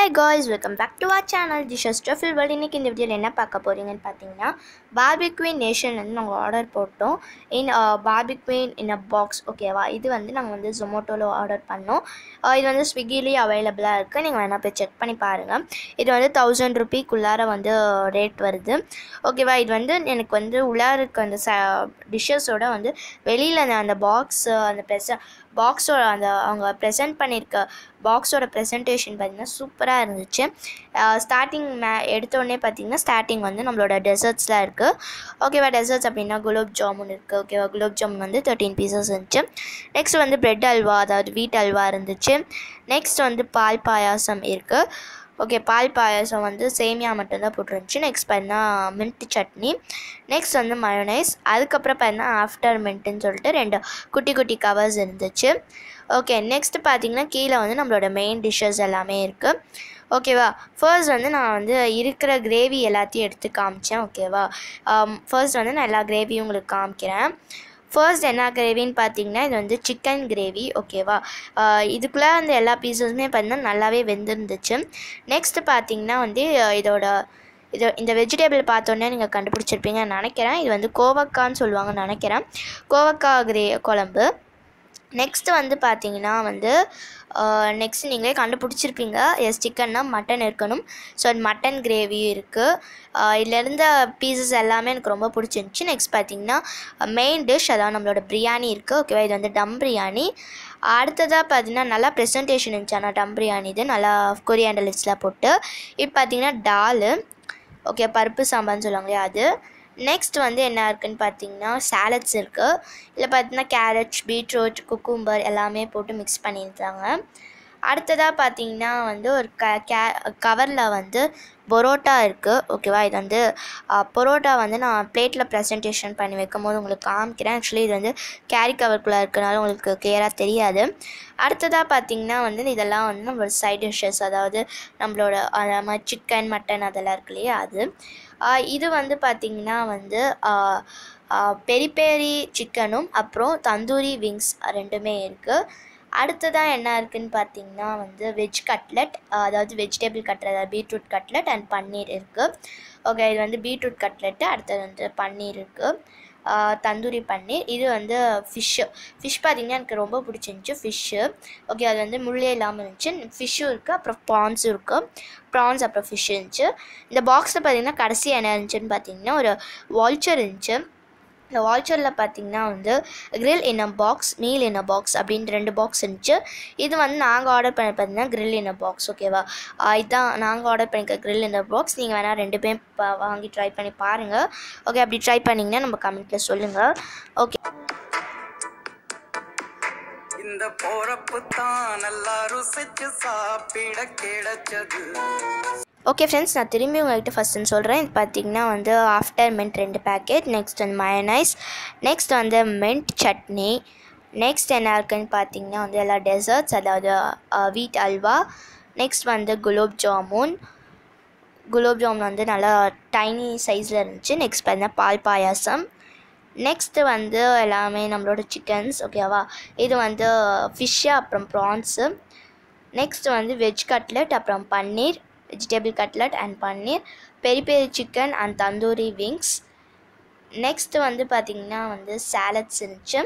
hi guys welcome back to our channel dishes ஸ்டஃபில் world இன்றைக்கி இந்த வீடியோவில் என்ன பார்க்க போகிறீங்கன்னு பார்த்தீங்கன்னா பார்பிக்வீன் நேஷன் வந்து நாங்கள் ஆர்டர் போட்டோம் இன் பார்பிக்வீன் இன் அ பாக்ஸ் ஓகேவா இது வந்து நாங்கள் வந்து ஜொமேட்டோவில் ஆர்டர் பண்ணோம் Uh, இது வந்து ஸ்விக்கிலேயே அவைலபிளாக இருக்குது நீங்கள் வேணால் போய் செக் பண்ணி பாருங்கள் இது வந்து தௌசண்ட் ருபீக்குள்ளார வந்து ரேட் வருது ஓகேவா இது வந்து எனக்கு வந்து உள்ளார இருக்க அந்த ச டிஷ்ஷஸோட வந்து வெளியில் அந்த அந்த பாக்ஸ் அந்த ப்ரெச பாக்ஸோட அந்த அவங்க ப்ரெசென்ட் பண்ணியிருக்க பாக்ஸோட ப்ரெசன்டேஷன் பார்த்திங்கன்னா சூப்பராக இருந்துச்சு ஸ்டார்டிங் மே எடுத்தோடனே பார்த்திங்கன்னா ஸ்டார்டிங் வந்து நம்மளோட டெசர்ட்ஸ்லாம் இருக்குது ஓகேவா டெசர்ட்ஸ் அப்படின்னா குலோப் ஜாமுன் இருக்குது ஓகேவா குலோப் ஜாமுன் வந்து தேர்ட்டீன் பீசஸ் இருந்துச்சு நெக்ஸ்ட் வந்து பிரெட் அல்வா அதாவது வீட் அல்வா இருந்துச்சு நெக்ஸ்ட் வந்து பால் பாயாசம் இருக்குது ஓகே பால் பாயாசம் வந்து சேமியா மட்டும்தான் போட்டுருந்துச்சு நெக்ஸ்ட் பார்த்தீங்கன்னா மின்ட் சட்னி நெக்ஸ்ட் வந்து மயோனைஸ் அதுக்கப்புறம் பார்த்தீங்கன்னா ஆஃப்டர் மின்ட்டுன்னு சொல்லிட்டு ரெண்டு குட்டி குட்டி கவர்ஸ் இருந்துச்சு ஓகே நெக்ஸ்ட் பார்த்தீங்கன்னா கீழே வந்து நம்மளோட மெயின் டிஷ்ஷஸ் எல்லாமே இருக்குது ஓகேவா ஃபர்ஸ்ட் வந்து நான் வந்து இருக்கிற கிரேவி எல்லாத்தையும் எடுத்து காமிச்சேன் ஓகேவா ஃபர்ஸ்ட் வந்து நான் எல்லா கிரேவியும் உங்களுக்கு காமிக்கிறேன் ஃபர்ஸ்ட் என்ன கிரேவின்னு பார்த்தீங்கன்னா இது வந்து சிக்கன் கிரேவி ஓகேவா இதுக்குள்ளே அந்த எல்லா பீசஸுமே பார்த்தீங்கன்னா நல்லாவே வெந்திருந்துச்சு நெக்ஸ்ட் பார்த்தீங்கன்னா வந்து அஹ், இதோட இது இந்த வெஜிடபிள் பார்த்தோன்னே நீங்கள் கண்டுபிடிச்சிருப்பீங்கன்னு நினைக்கிறேன் இது வந்து கோவக்கான்னு சொல்லுவாங்கன்னு நினைக்கிறேன் கோவக்காய் கிரே குழம்பு நெக்ஸ்ட் வந்து பார்த்தீங்கன்னா வந்து நெக்ஸ்ட் நீங்களே கண்டுபிடிச்சிருப்பீங்க எஸ் சிக்கன்னா மட்டன் இருக்கணும் ஸோ மட்டன் கிரேவியும் இருக்குது இதில் இருந்த பீசஸ் எல்லாமே எனக்கு ரொம்ப பிடிச்சிருந்துச்சி நெக்ஸ்ட் பார்த்தீங்கன்னா மெயின் டிஷ் அதாவது நம்மளோட பிரியாணி இருக்குது ஓகேவா இது வந்து டம் பிரியாணி அடுத்ததாக பார்த்தீங்கன்னா நல்லா ப்ரெசன்டேஷன் இருந்துச்சு ஆனால் டம் பிரியாணி இது நல்லா கொரியாண்டர் லிஸ்ட்லாம் போட்டு இப்போ பார்த்தீங்கன்னா டாலு ஓகே பருப்பு சாம்பார்னு சொல்லுவாங்க இல்லையா அது நெக்ஸ்ட் வந்து என்ன இருக்குன்னு பார்த்தீங்கன்னா சாலட்ஸ் இருக்குது இதில் பார்த்தீங்கன்னா கேரட் பீட்ரூட் குக்கும்பர் எல்லாமே போட்டு மிக்ஸ் பண்ணியிருந்தாங்க அடுத்ததாக பார்த்தீங்கன்னா வந்து ஒரு க கே கவரில் வந்து பரோட்டா இருக்குது ஓகேவா இது வந்து பரோட்டா வந்து நான் பிளேட்டில் ப்ரெசன்டேஷன் பண்ணி வைக்கும் போது உங்களுக்கு காமிக்கிறேன் ஆக்சுவலி இது வந்து கேரி கவருக்குள்ளே இருக்கனால உங்களுக்கு கிளியராக தெரியாது அடுத்ததாக பார்த்தீங்கன்னா வந்து இதெல்லாம் வந்து நம்மளோட சைட் டிஷ்ஷஸ் அதாவது நம்மளோட அந்த மாதிரி சிக்கன் மட்டன் அதெல்லாம் இருக்கு இல்லையா அது ஆஹ் இது வந்து பார்த்திங்கன்னா வந்து ஆஹ் ஆஹ் பெரி பெரி சிக்கனும் அப்புறம் தந்தூரி விங்ஸ் ரெண்டுமே இருக்குது அடுத்ததாக என்ன இருக்குன்னு பார்த்தீங்கன்னா வந்து வெஜ் கட்லெட் அதாவது வெஜிடபிள் கட்லெட் அதாவது பீட்ரூட் கட்லெட் அண்ட் பன்னீர் இருக்குது ஓகே இது வந்து பீட்ரூட் கட்லெட்டு அடுத்தது வந்து பன்னீர் இருக்குது தந்தூரி பன்னீர் இது வந்து ஃபிஷ்ஷு ஃபிஷ் பார்த்திங்கன்னா எனக்கு ரொம்ப பிடிச்சிருந்துச்சி ஃபிஷ்ஷு ஓகே அது வந்து முள்ளே இல்லாமல் இருந்துச்சு ஃபிஷ்ஷும் இருக்குது அப்புறம் ப்ரான்ஸும் இருக்குது ப்ரான்ஸ் அப்புறம் ஃபிஷ் இருந்துச்சு இந்த பாக்ஸில் பார்த்திங்கன்னா கடைசி என்ன இருந்துச்சுன்னு பார்த்தீங்கன்னா ஒரு வால்ச்சர் இருந்துச்சு இந்த வால்ச்சரில் பார்த்தீங்கன்னா வந்து grill in a box meal in a box அப்படின்ற ரெண்டு பாக்ஸ் இருந்துச்சு இது வந்து நாங்கள் ஆர்டர் பண்ணி பார்த்தீங்கன்னா grill in a பாக்ஸ் ஓகேவா இதுதான் நாங்கள் ஆர்டர் பண்ணிக்க grill in a பாக்ஸ் நீங்கள் வேணால் ரெண்டு பேரும் பா- வாங்கி ட்ரை பண்ணி பாருங்கள் ஓகே அப்படி ட்ரை பண்ணிங்கன்னா நம்ம கமெண்ட்டில் சொல்லுங்கள் ஓகே இந்த போறப்பு தான் நல்லா ருசிச்சு சாப்பிட கிடைச்சது ஓகே ஃப்ரெண்ட்ஸ் நான் திரும்பி உங்கள்கிட்ட ஃபஸ்ட்டுன்னு சொல்கிறேன் இது பார்த்தீங்கன்னா வந்து ஆஃப்டர் மின்ட் ரெண்டு பேக்கெட் நெக்ஸ்ட் வந்து மயனைஸ் நெக்ஸ்ட் வந்து மின்ட் சட்னி நெக்ஸ்ட் என்ன இருக்குன்னு பார்த்தீங்கன்னா வந்து எல்லா டெசர்ட்ஸ் அதாவது வீட் அல்வா நெக்ஸ்ட் வந்து குலோப் ஜாமுன் குலோப் ஜாமுன் வந்து நல்லா டைனி சைஸில் இருந்துச்சு நெக்ஸ்ட் பார்த்தீங்கன்னா பால் பாயாசம் நெக்ஸ்ட்டு வந்து எல்லாமே நம்மளோட சிக்கன்ஸ் ஓகேவா இது வந்து ஃபிஷ்ஷு அப்புறம் ப்ரான்ஸு நெக்ஸ்ட் வந்து வெஜ் கட்லெட் அப்புறம் paneer vegetable cutlet and paneer peri peri chicken and tandoori wings next வந்து பார்த்திங்கன்னா வந்து சாலட்ஸ் இருந்துச்சு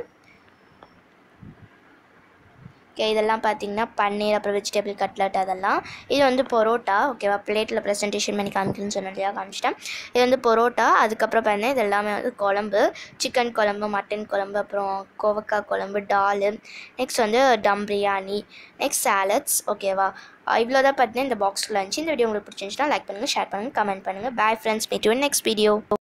ஓகே இதெல்லாம் பார்த்தீங்கன்னா பன்னீர் அப்புறம் வெஜிடபிள் கட்லட் அதெல்லாம் இது வந்து பரோட்டா ஓகேவா பிளேட்டில் ப்ரெசன்டேஷன் பண்ணி காமிக்கணும்னு சொன்னேன் இல்லையா காமிச்சிட்டேன் இது வந்து பரோட்டா அதுக்கப்புறம் பார்த்தீங்கன்னா இது எல்லாமே வந்து குழம்பு சிக்கன் குழம்பு மட்டன் குழம்பு அப்புறம் கோவக்காய் குழம்பு டாலு நெக்ஸ்ட் வந்து டம் பிரியாணி நெக்ஸ்ட் சாலட்ஸ் ஓகேவா இவ்வளோ தான் பார்த்தீங்கன்னா இந்த பாக்ஸில் இருந்துச்சு இந்த வீடியோ உங்களுக்கு பிடிச்சிருந்துச்சுன்னா லைக் பண்ணுங்கள் ஷேர் பண்ணுங்கள் கமெண்ட் பண்ணுங்கள் bye friends meet you next video